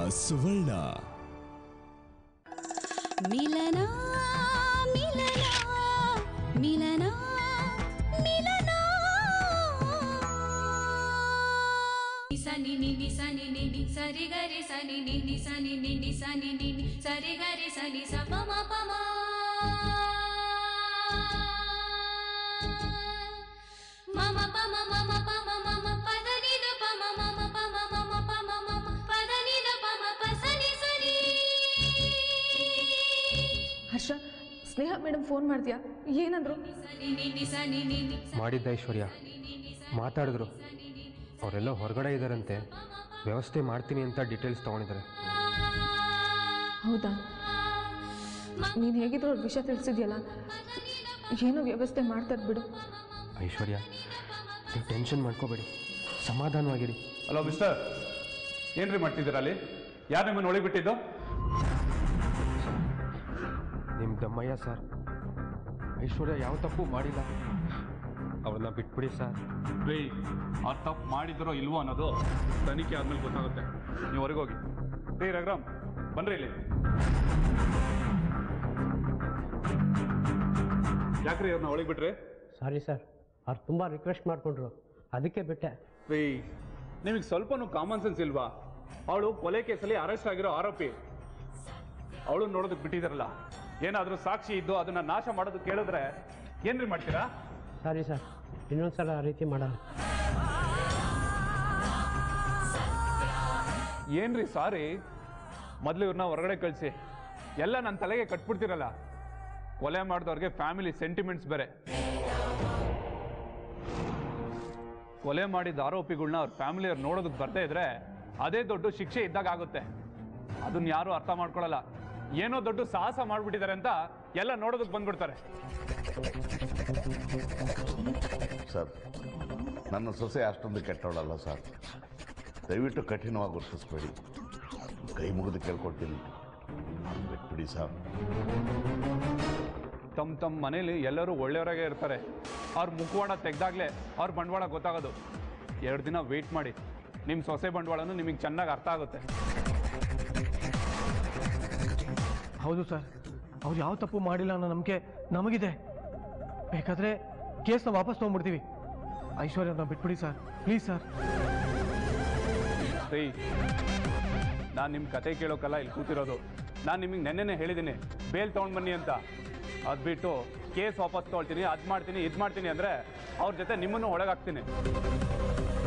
ಸುವರ್ಣ ಮಿಲನ ಮಿಲನ ಮಿಲನ ಮಿಲನ ಸನಿ ನಿನಿ ಸನಿ ನಿನಿ ಸರಿ ಗರಿ ಸನಿ ನಿನಿ ಸನಿ ನಿನಿ ಸನಿ ನಿನಿ ಸರಿ ಗರಿ ಸನಿ ಸ ಪ ಮ ಪ ಮ ಮಮ ಪ ಮ ಮ ಮ ಪ ಮ ಮ ಮ ಪದ ನಿ ದ ಪ ಮ ಮ ಮ ಪ ಮ ಮ ಮ ಪ ಮ ಮ ಮ ಪದ ನಿ ದ ಪ ಮ ಪ ಸನಿ ಸನಿ ಹರ್ಷ ಸ್ನೇಹ ಮೇಡಮ್ ಫೋನ್ ಮಾಡ್ತೀಯಾ ಏನಂದ್ರು ಸನಿ ನಿನಿ ಸನಿ ನಿನಿ ಮಾಡಿದ್ದ ಐಶ್ವರ್ಯ ಮಾತಾಡಿದ್ರು ಅವರೆಲ್ಲ ಹೊರಗಡೆ ಇದ್ದಾರಂತೆ ವ್ಯವಸ್ಥೆ ಮಾಡ್ತೀನಿ ಅಂತ ಡೀಟೇಲ್ಸ್ ತೊಗೊಂಡಿದ್ದಾರೆ ಹೌದಾ ನೀನು ಹೇಗಿದ್ರು ಅವ್ರ ವಿಷಯ ತಿಳಿಸಿದ್ಯಲ್ಲ ಏನೋ ವ್ಯವಸ್ಥೆ ಮಾಡ್ತಾರೆ ಬಿಡು ಐಶ್ವರ್ಯ ನೀವು ಟೆನ್ಷನ್ ಮಾಡ್ಕೋಬೇಡಿ ಸಮಾಧಾನವಾಗಿರಿ ಹಲೋ ಮಿಸ್ಟರ್ ಏನ್ರಿ ಮಾಡ್ತಿದ್ದೀರಾ ಅಲ್ಲಿ ಯಾರು ನಿಮ್ಮನ್ನು ಒಳಗೆ ಬಿಟ್ಟಿದ್ದು ನಿಮ್ಮ ದಮ್ಮಯ್ಯ ಸರ್ ಐಶ್ವರ್ಯ ಯಾವ ತಪ್ಪು ಮಾಡಿಲ್ಲ ಅವ್ರನ್ನ ಬಿಟ್ಬಿಡಿ ಸರ್ ರೀ ಆ ತಪ್ಪು ಮಾಡಿದ್ರೋ ಇಲ್ವೋ ಅನ್ನೋದು ತನಿಖೆ ಆದ್ಮೇಲೆ ಗೊತ್ತಾಗುತ್ತೆ ನೀವು ಹೊರಗೆ ಹೋಗಿ ರೀ ರಘುರಾಮ್ ಬನ್ರಿ ಇಲ್ಲಿ ಯಾಕ್ರಿ ಅವ್ರನ್ನ ಒಳಗೆ ಬಿಟ್ರಿ ಸಾರಿ ಸರ್ ಅವ್ರು ತುಂಬ ರಿಕ್ವೆಸ್ಟ್ ಮಾಡಿಕೊಂಡ್ರು ಅದಕ್ಕೆ ಬಿಟ್ಟೆ ರೀ ನಿಮಗೆ ಸ್ವಲ್ಪನೂ ಕಾಮನ್ ಸೆನ್ಸ್ ಇಲ್ವಾ ಅವಳು ಕೊಲೆ ಕೇಸಲ್ಲಿ ಅರೆಸ್ಟ್ ಆಗಿರೋ ಆರೋಪಿ ಅವಳು ನೋಡೋದಕ್ಕೆ ಬಿಟ್ಟಿದಾರಲ್ಲ ಏನಾದರೂ ಸಾಕ್ಷಿ ಇದ್ದು ಅದನ್ನ ನಾಶ ಮಾಡೋದಕ್ಕೆ ಕೇಳಿದ್ರೆ ಏನ್ರಿ ಮಾಡ್ತೀರಾ ಸಾರಿ ಸರ್ ಇನ್ನೊಂದ್ಸಲ ಆ ರೀತಿ ಮಾಡಲ್ಲ ಏನ್ರಿ ಸಾರಿ ಮೊದಲು ಇವ್ರನ್ನ ಹೊರಗಡೆ ಕಳಿಸಿ ಎಲ್ಲ ನನ್ನ ತಲೆಗೆ ಕಟ್ಬಿಡ್ತಿರಲ್ಲ ಕೊಲೆ ಮಾಡಿದವ್ರಿಗೆ ಫ್ಯಾಮಿಲಿ ಸೆಂಟಿಮೆಂಟ್ಸ್ ಬೇರೆ ಕೊಲೆ ಮಾಡಿದ ಆರೋಪಿಗಳನ್ನ ಅವ್ರ ಫ್ಯಾಮಿಲಿಯವ್ರು ನೋಡೋದಕ್ಕೆ ಬರ್ತಾ ಇದ್ರೆ ಅದೇ ದೊಡ್ಡ ಶಿಕ್ಷೆ ಇದ್ದಾಗ ಆಗುತ್ತೆ ಅದನ್ನ ಯಾರು ಅರ್ಥ ಮಾಡ್ಕೊಳ್ಳಲ್ಲ ಏನೋ ದೊಡ್ಡ ಸಾಹಸ ಮಾಡ್ಬಿಟ್ಟಿದ್ದಾರೆ ಅಂತ ಎಲ್ಲ ನೋಡೋದಕ್ಕೆ ಬಂದ್ಬಿಡ್ತಾರೆ ಸರ್ ನನ್ನ ಸೊಸೆ ಅಷ್ಟೊಂದು ಕೆಟ್ಟವಳಲ್ಲ ಸರ್ ದಯವಿಟ್ಟು ಕಠಿಣವಾಗಿ ಗುರುತಿಸ್ಬೇಡಿ ಕೈ ಮುಗಿದು ಕೇಳ್ಕೊಡ್ತೀನಿ ನಾನು ಬಿಟ್ಬಿಡಿ ಸರ್ ತಮ್ಮ ತಮ್ಮ ಮನೇಲಿ ಎಲ್ಲರೂ ಒಳ್ಳೆಯವರಾಗೇ ಇರ್ತಾರೆ ಅವ್ರ ಮುಖವಾಡ ತೆಗ್ದಾಗ್ಲೇ ಅವ್ರ ಬಂಡವಾಳ ಗೊತ್ತಾಗೋದು ಎರಡು ದಿನ ವೆಯ್ಟ್ ಮಾಡಿ ನಿಮ್ಮ ಸೊಸೆ ಬಂಡವಾಳನೂ ನಿಮಗೆ ಚೆನ್ನಾಗಿ ಅರ್ಥ ಆಗುತ್ತೆ ಹೌದು ಸರ್ ಅವ್ರು ಯಾವ ತಪ್ಪು ಮಾಡಿಲ್ಲ ಅನ್ನೋ ನಂಬಿಕೆ ನಮಗಿದೆ ಬೇಕಾದ್ರೆ ಕೇಸ್ನ ವಾಪಸ್ ತೊಗೊಂಡ್ಬಿಡ್ತೀವಿ ಐಶ್ವರ್ಯನ ಬಿಟ್ಬಿಡಿ ಸರ್ ಪ್ಲೀಸ್ ಸರ್ ರೀ ನಾನು ನಿಮ್ಮ ಕತೆ ಕೇಳೋಕ್ಕಲ್ಲ ಇಲ್ಲಿ ಕೂತಿರೋದು ನಾನು ನಿಮಗೆ ನೆನ್ನೆನೇ ಹೇಳಿದ್ದೀನಿ ಬೇಲ್ ತೊಗೊಂಡು ಬನ್ನಿ ಅಂತ ಅದು ಬಿಟ್ಟು ಕೇಸ್ ವಾಪಸ್ ತೊಗೊಳ್ತೀನಿ ಅದು ಮಾಡ್ತೀನಿ ಇದು ಮಾಡ್ತೀನಿ ಅಂದರೆ ಅವ್ರ ಜೊತೆ ನಿಮ್ಮನ್ನು ಒಳಗಾಗ್ತೀನಿ